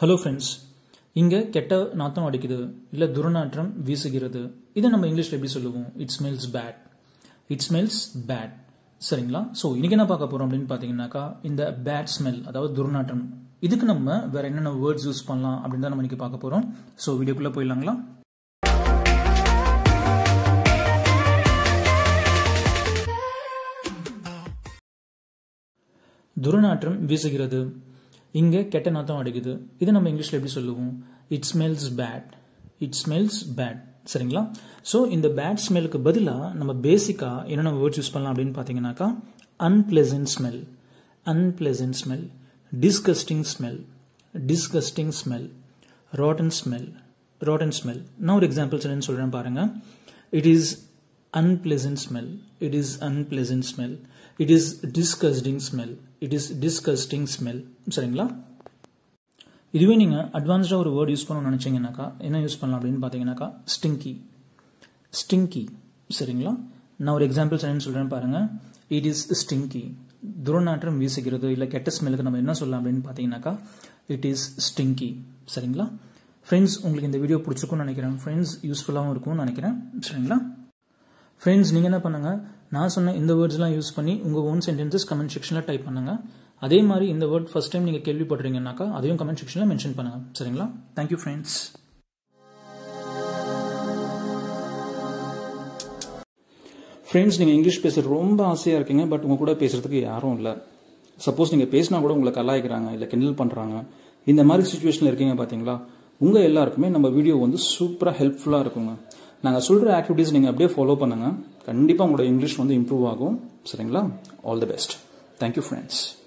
hello friends இங்கே கெட்ட நாத்தம் அடிக்குது இல்லை துர்நாற்றம் வீசுகிறது இதை நம்ம இங்கிலீஷில் எப்படி சொல்லுவோம் it smells bad it smells bad சரிங்களா ஸோ இன்னைக்கு என்ன பார்க்க போகிறோம் அப்படின்னு பார்த்தீங்கன்னாக்கா இந்த பேட் ஸ்மெல் அதாவது துர்நாற்றம் இதுக்கு நம்ம வேற என்னென்ன வேர்ட்ஸ் யூஸ் பண்ணலாம் அப்படின்னு தான் நம்ம இன்னைக்கு பார்க்க போகிறோம் ஸோ வீடியோக்குள்ளே போயிடலாங்களா துர்நாற்றம் வீசுகிறது இங்கே கெட்ட நாத்தம் அடிக்குது இதை நம்ம இங்கிலீஷில் எப்படி சொல்லுவோம் it smells bad it smells bad சரிங்களா ஸோ இந்த பேட் ஸ்மெல்லுக்கு பதிலாக நம்ம பேசிக்காக என்னென்ன வேர்ட்ஸ் யூஸ் பண்ணலாம் அப்படின்னு பார்த்தீங்கன்னாக்கா unpleasant smell unpleasant smell disgusting smell disgusting smell rotten smell rotten smell நான் ஒரு எக்ஸாம்பிள்ஸ் என்னன்னு சொல்கிறேன் பாருங்கள் it is unpleasant smell it is unpleasant smell it is disgusting smell it is disgusting smell சரிங்களா இதுவே நீங்கள் அட்வான்ஸ்டாக ஒரு வேர்ட் யூஸ் பண்ணணும்னு நினச்சிங்கனாக்கா என்ன யூஸ் பண்ணலாம் அப்படின்னு பார்த்தீங்கன்னாக்கா ஸ்டிங்கி ஸ்டிங்கி சரிங்களா நான் ஒரு எக்ஸாம்பிள்ஸ் என்னன்னு சொல்கிறேன் பாருங்கள் இட் இஸ் ஸ்டிங்கி துர்நாற்றம் வீசுகிறது இல்லை கெட்ட ஸ்மெல்லுக்கு நம்ம என்ன சொல்லலாம் அப்படின்னு பார்த்தீங்கன்னாக்கா இட் இஸ் ஸ்டிங்கி சரிங்களா ஃப்ரெண்ட்ஸ் உங்களுக்கு இந்த வீடியோ பிடிச்சிருக்கும்னு நினைக்கிறேன் ஃப்ரெண்ட்ஸ் யூஸ்ஃபுல்லாகவும் இருக்கும்னு நினைக்கிறேன் சரிங்களா ஃப்ரெண்ட்ஸ் நீங்கள் என்ன பண்ணுங்கள் நான் சொன்ன இந்த வேர்ட்ஸ்லாம் யூஸ் பண்ணி உங்கள் ஓன் சென்டென்சஸ் கமெண்ட் செக்ஷனில் டைப் பண்ணுங்கள் அதே மாதிரி இந்த வேர்ட் ஃபர்ஸ்ட் டைம் நீங்கள் கேள்விப்படுறீங்கன்னாக்கா அதையும் கமெண்ட் செக்ஷனில் மென்ஷன் பண்ணுங்கள் சரிங்களா தேங்க்யூ ஃப்ரெண்ட்ஸ் ஃப்ரெண்ட்ஸ் நீங்கள் இங்கிலீஷ் பேச ரொம்ப ஆசையாக இருக்கீங்க பட் உங்கள் கூட பேசுகிறதுக்கு யாரும் இல்லை சப்போஸ் நீங்கள் பேசினா கூட உங்களை கலாய்க்கிறாங்க இல்லை கிண்டல் பண்ணுறாங்க இந்த மாதிரி சுச்சுவேஷனில் இருக்கீங்க பார்த்தீங்களா உங்கள் எல்லாருக்குமே நம்ம வீடியோ வந்து சூப்பராக ஹெல்ப்ஃபுல்லாக இருக்குங்க நாங்கள் சொல்கிற ஆக்டிவிட்டீஸ் நீங்கள் அப்படியே ஃபாலோ பண்ணுங்கள் கண்டிப்பாக உங்களோட இங்கிலீஷ் வந்து இம்ப்ரூவ் ஆகும் சரிங்களா all the best thank you friends